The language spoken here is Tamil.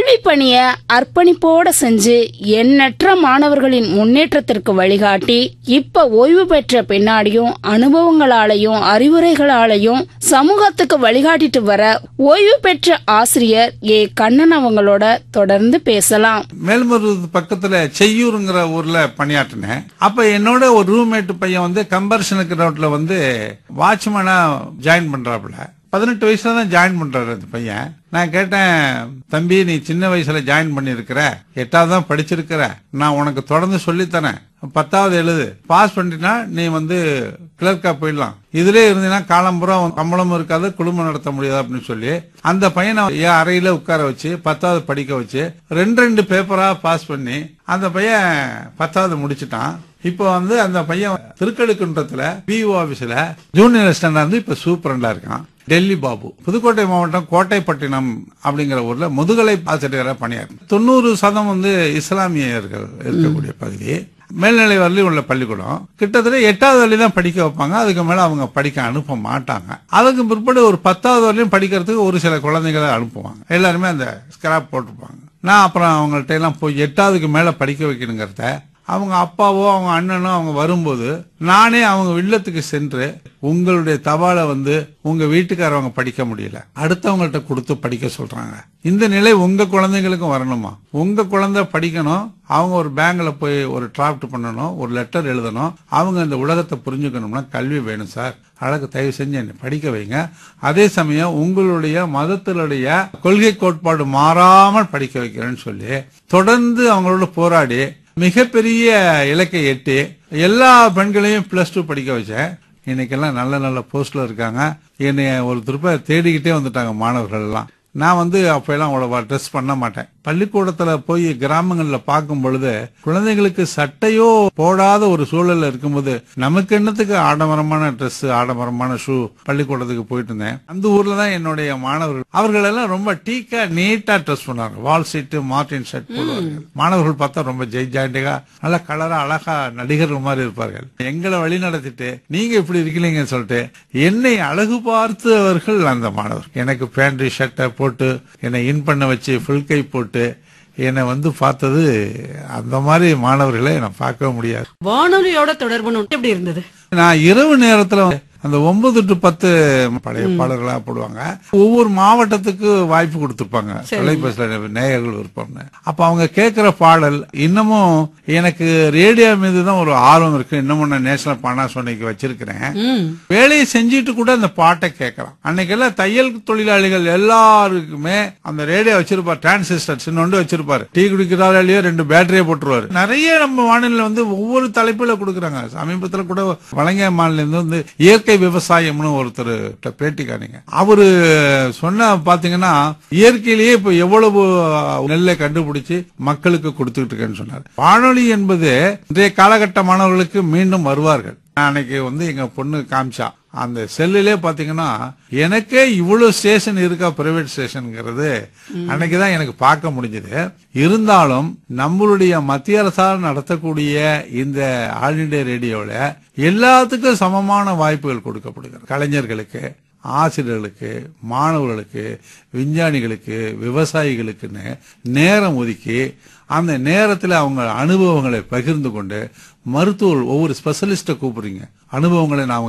கல்வி பணிய அர்ப்பணிப்போட செஞ்சு எண்ணற்ற மாணவர்களின் முன்னேற்றத்திற்கு வழிகாட்டி இப்ப ஓய்வு பெற்ற பின்னாடியும் அனுபவங்களாலையும் அறிவுரைகளாலையும் சமூகத்துக்கு வழிகாட்டிட்டு வர ஓய்வு பெற்ற ஆசிரியர் ஏ கண்ணன் அவங்களோட தொடர்ந்து பேசலாம் மேல்மருது பக்கத்துல செய்யூருங்கிற ஊர்ல பணியாற்றினேன் அப்ப என்னோட ஒரு ரூம்மேட் பையன் வந்து கம்பர்ஷனுக்கு ரோட்ல வந்து வாட்ச்மேனா ஜாயின் பண்றாப்புல பதினெட்டு வயசுல தான் ஜாயின் பண்றாரு அந்த பையன் நான் கேட்டேன் தம்பி நீ சின்ன வயசுல ஜாயின் பண்ணிருக்கிற எட்டாவது தான் படிச்சிருக்கிற நான் உனக்கு தொடர்ந்து சொல்லித்தரேன் பத்தாவது எழுது பாஸ் பண்ணிட்டா நீ வந்து கிளர்க்கா போயிடலாம் இதுல இருந்தீங்கன்னா காலம்புறம் சம்பளமும் இருக்காது குடும்பம் நடத்த முடியாது அப்படின்னு சொல்லி அந்த பையனை என் அறையில உட்கார வச்சு பத்தாவது படிக்க வச்சு ரெண்டு ரெண்டு பேப்பரா பாஸ் பண்ணி அந்த பையன் பத்தாவது முடிச்சிட்டான் இப்போ வந்து அந்த பையன் திருக்கழுக்குன்றத்துல பிஓ ஆபீஸ்ல ஜூனியர் அசிஸ்டண்டா இருந்து இப்ப சூப்பரண்டா இருக்கான் டெல்லி பாபு புதுக்கோட்டை மாவட்டம் கோட்டைப்பட்டினம் அப்படிங்கிற ஊர்ல முதுகலை ஆசிரியராக பணியாற்று தொண்ணூறு சதம் வந்து இஸ்லாமியர்கள் இருக்கக்கூடிய பகுதி மேல்நிலை வரலையும் உள்ள பள்ளிக்கூடம் கிட்டத்தட்ட எட்டாவது வரையும் தான் படிக்க வைப்பாங்க அதுக்கு மேல அவங்க படிக்க அனுப்ப மாட்டாங்க அதுக்கு பிற்பாடு ஒரு பத்தாவது வரையும் படிக்கிறதுக்கு ஒரு சில குழந்தைகளை அனுப்புவாங்க எல்லாருமே அந்த ஸ்கிராப் போட்டிருப்பாங்க நான் அப்புறம் அவங்கள்ட்ட எல்லாம் போய் எட்டாவதுக்கு மேல படிக்க வைக்கணுங்கிறத அவங்க அப்பாவோ அவங்க அண்ணனோ அவங்க வரும்போது நானே அவங்க இல்லத்துக்கு சென்று உங்களுடைய தபாலை வந்து உங்க வீட்டுக்காரவங்க படிக்க முடியல அடுத்தவங்கள்ட்ட கொடுத்து படிக்க சொல்றாங்க இந்த நிலை உங்க குழந்தைங்களுக்கும் வரணுமா உங்க குழந்தை படிக்கணும் அவங்க ஒரு பேங்க்ல போய் ஒரு டிராஃப்ட் பண்ணணும் ஒரு லெட்டர் எழுதணும் அவங்க இந்த உலகத்தை புரிஞ்சுக்கணும்னா கல்வி வேணும் சார் அழகு தயவு செஞ்சு என்னை படிக்க வைங்க அதே சமயம் உங்களுடைய மதத்தினுடைய கொள்கை கோட்பாடு மாறாமல் படிக்க வைக்கிறேன்னு சொல்லி தொடர்ந்து அவங்களோட போராடி மிகப்பெரிய இலக்கை எட்டி எல்லா பெண்களையும் பிளஸ் டூ படிக்க வச்சேன் இன்னைக்கெல்லாம் நல்ல நல்ல போஸ்ட்ல இருக்காங்க என்னை ஒரு திருப்ப தேடிக்கிட்டே வந்துட்டாங்க மாணவர்கள் எல்லாம் நான் வந்து அப்பெல்லாம் அவ்வளவா ட்ரெஸ் பண்ண மாட்டேன் பள்ளிக்கூடத்துல போய் கிராமங்கள்ல பார்க்கும் பொழுது குழந்தைகளுக்கு சட்டையோ போடாத ஒரு சூழல்ல இருக்கும்போது நமக்கு என்னத்துக்கு ஆடம்பரமான Dress ஆடம்பரமான ஷூ பள்ளிக்கூடத்துக்கு போயிட்டு இருந்தேன் அந்த ஊர்ல தான் என்னுடைய மாணவர்கள் அவர்கள் எல்லாம் ரொம்ப டீக்கா நீட்டா ட்ரெஸ் பண்ணுவாங்க வால் சீட்டு மார்டின் ஷர்ட் போடுவார்கள் மாணவர்கள் பார்த்தா ரொம்ப ஜெய் ஜாண்டிகா நல்ல கலரா அழகா நடிகர்கள் மாதிரி இருப்பார்கள் எங்களை வழி நடத்திட்டு நீங்க இப்படி இருக்கீங்கன்னு சொல்லிட்டு என்னை அழகு பார்த்தவர்கள் அந்த மாணவர் எனக்கு பேண்ட் ஷர்ட்டை போட்டு என்னை இன் பண்ண வச்சு ஃபுல் கை போட்டு என்னை வந்து பார்த்தது அந்த மாதிரி மாணவர்களை நான் பார்க்க முடியாது வானொலியோட தொடர்பு எப்படி இருந்தது நான் இரவு நேரத்துல அந்த ஒன்பது டு பத்து பழைய பாடல்களா போடுவாங்க ஒவ்வொரு மாவட்டத்துக்கு வாய்ப்பு கொடுத்துருப்பாங்க தொலைபேசியில நேயர்கள் விருப்பம்னு அப்ப அவங்க கேட்கிற பாடல் இன்னமும் எனக்கு ரேடியோ மீது தான் ஒரு ஆர்வம் இருக்கு இன்னமும் நான் நேஷனல் பானாசோனிக்கு வச்சிருக்கிறேன் ம் வேலையை செஞ்சுட்டு கூட அந்த பாட்டை கேட்கலாம் அன்னைக்கெல்லாம் தையல் தொழிலாளிகள் எல்லாருக்குமே அந்த ரேடியோ வச்சிருப்பார் டிரான்சிஸ்டர் சின்னொண்டு வச்சிருப்பாரு டீ குடிக்கிறாரோ இல்லையோ ரெண்டு பேட்டரியை போட்டுருவாரு நிறைய நம்ம வானிலை வந்து ஒவ்வொரு தலைப்புல கொடுக்குறாங்க சமீபத்துல கூட வழங்கிய மாநிலம் வந்து இயற்கை விவசாயம்னு ஒருத்தர் பேட்டி காணிங்க அவரு சொன்ன பாத்தீங்கன்னா இயற்கையிலேயே இப்ப எவ்வளவு நெல்லை கண்டுபிடிச்சு மக்களுக்கு கொடுத்துட்டு இருக்கேன்னு சொன்னார் வானொலி என்பது இன்றைய காலகட்ட மாணவர்களுக்கு மீண்டும் வருவார்கள் நான் அன்னைக்கு வந்து எங்க பொண்ணு காமிச்சா அந்த செல்லுலே பாத்தீங்கன்னா எனக்கே இவ்வளவு ஸ்டேஷன் இருக்கா பிரைவேட் ஸ்டேஷன்ங்கிறது அன்னைக்கு தான் எனக்கு பார்க்க முடிஞ்சது இருந்தாலும் நம்மளுடைய மத்திய அரசால் நடத்தக்கூடிய இந்த ஆல் இண்டியா ரேடியோல எல்லாத்துக்கும் சமமான வாய்ப்புகள் கொடுக்கப்படுகிறது கலைஞர்களுக்கு ஆசிரியர்களுக்கு மாணவர்களுக்கு விஞ்ஞானிகளுக்கு விவசாயிகளுக்குன்னு நேரம் ஒதுக்கி அந்த நேரத்தில் அவங்க அனுபவங்களை பகிர்ந்து கொண்டு மருத்துவர் ஒவ்வொரு ஸ்பெஷலிஸ்ட்டை கூப்பிடுறீங்க அனுபவங்களை நான்